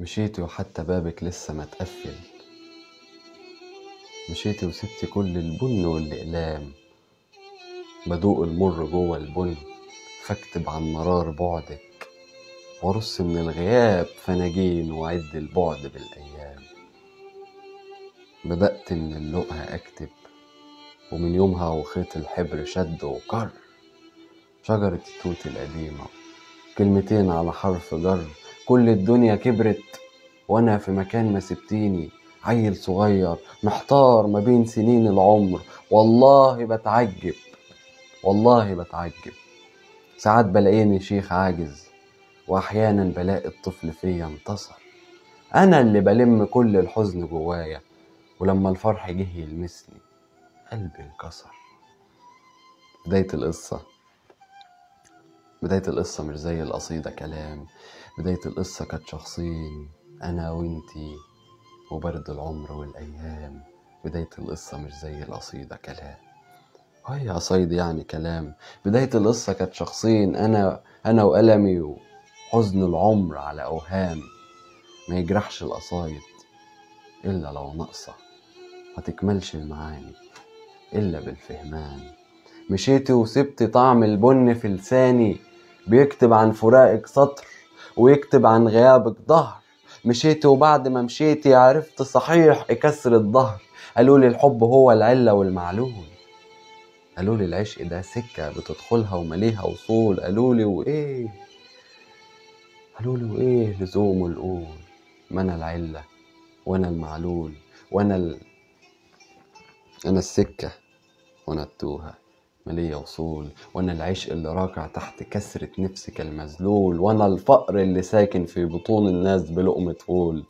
مشيتي وحتى بابك لسه ما تقفل مشيتي وسبتي كل البن والأقلام بدوق المر جوه البن فاكتب عن مرار بعدك وارص من الغياب فناجين وعد البعد بالأيام بدأت من اللقا أكتب ومن يومها وخيط الحبر شد وكر شجرة التوت القديمة كلمتين على حرف جر كل الدنيا كبرت وانا في مكان ما سبتيني عيل صغير محتار ما بين سنين العمر والله بتعجب والله بتعجب ساعات بلاقيني شيخ عاجز واحيانا بلاقي الطفل فيا انتصر انا اللي بلم كل الحزن جوايا ولما الفرح جه يلمسني قلبي انكسر بداية القصة بداية القصة مش زي القصيدة كلام بداية القصة كانت شخصين أنا وإنتي وبرد العمر والأيام بداية القصة مش زي القصيدة كلام وهي قصايد يعني كلام بداية القصة كانت شخصين أنا أنا وألمي وحزن العمر على أوهام ما يجرحش القصايد إلا لو ناقصة ما تكملش المعاني إلا بالفهمان مشيتي وسبتي طعم البن في لساني بيكتب عن فراقك سطر ويكتب عن غيابك ظهر مشيتي وبعد ما مشيتي عرفت صحيح كسر الظهر قالوا لي الحب هو العلة والمعلول قالوا لي العشق ده سكة بتدخلها ومليها وصول قالوا لي وإيه قالوا لي وإيه لزوم القول ما أنا العلة وأنا المعلول وأنا ال... أنا السكة وأنا التوهة مالية وصول وأنا العشق اللي راكع تحت كسرة نفسك المذلول وأنا الفقر اللي ساكن في بطون الناس بلقمة فول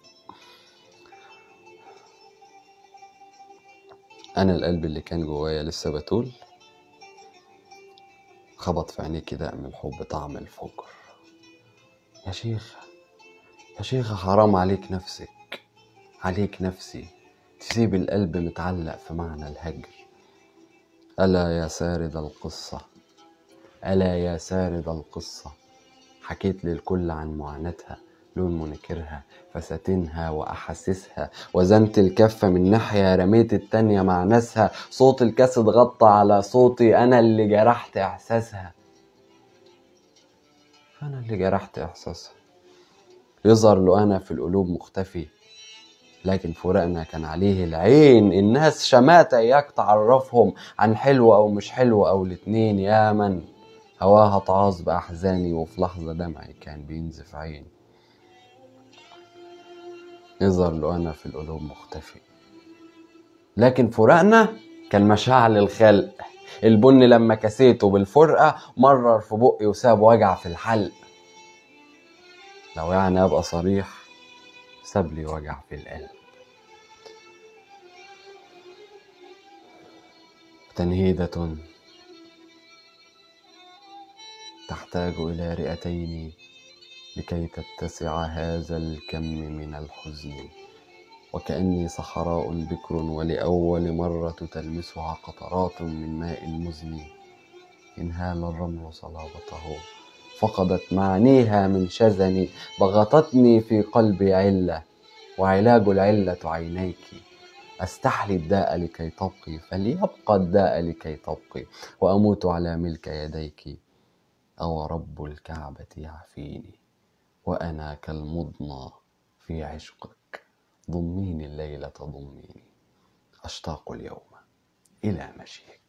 أنا القلب اللي كان جوايا لسه بتول خبط في عينيكي دقم الحب طعم الفجر يا شيخة يا شيخة حرام عليك نفسك عليك نفسي تسيب القلب متعلق في معنى الهجر ألا يا سارد القصة ألا يا سارد القصة حكيت للكل عن معاناتها لون منكرها فساتينها وأحاسيسها وزنت الكفة من ناحية رميت التانية مع ناسها صوت الكاس اتغطى على صوتي أنا اللي جرحت إحساسها أنا اللي جرحت إحساسها يظهر له أنا في القلوب مختفي لكن فراقنا كان عليه العين الناس شماتة إياك تعرفهم عن حلو أو مش حلو أو الاتنين يا من هواها تعاص بأحزاني وفي لحظة دمعي كان بينزف عين يظهر له أنا في القلوب مختفي لكن فراقنا كان مشاعل الخلق البن لما كسيته بالفرقة مرر في بقي وساب وجع في الحلق لو يعني أبقى صريح ساب لي وجع في القلب تنهيدة تحتاج إلى رئتين لكي تتسع هذا الكم من الحزن وكأني صحراء بكر ولأول مرة تلمسها قطرات من ماء مزن انهال الرمل صلابته فقدت معانيها من شزني ضغطتني في قلبي علة وعلاج العلة عينيك أستحلي الداء لكي تبقي فليبقى الداء لكي تبقي وأموت على ملك يديك أو رب الكعبة يعفيني وأنا كالمضنى في عشقك ضميني الليلة ضميني أشتاق اليوم إلى مشيك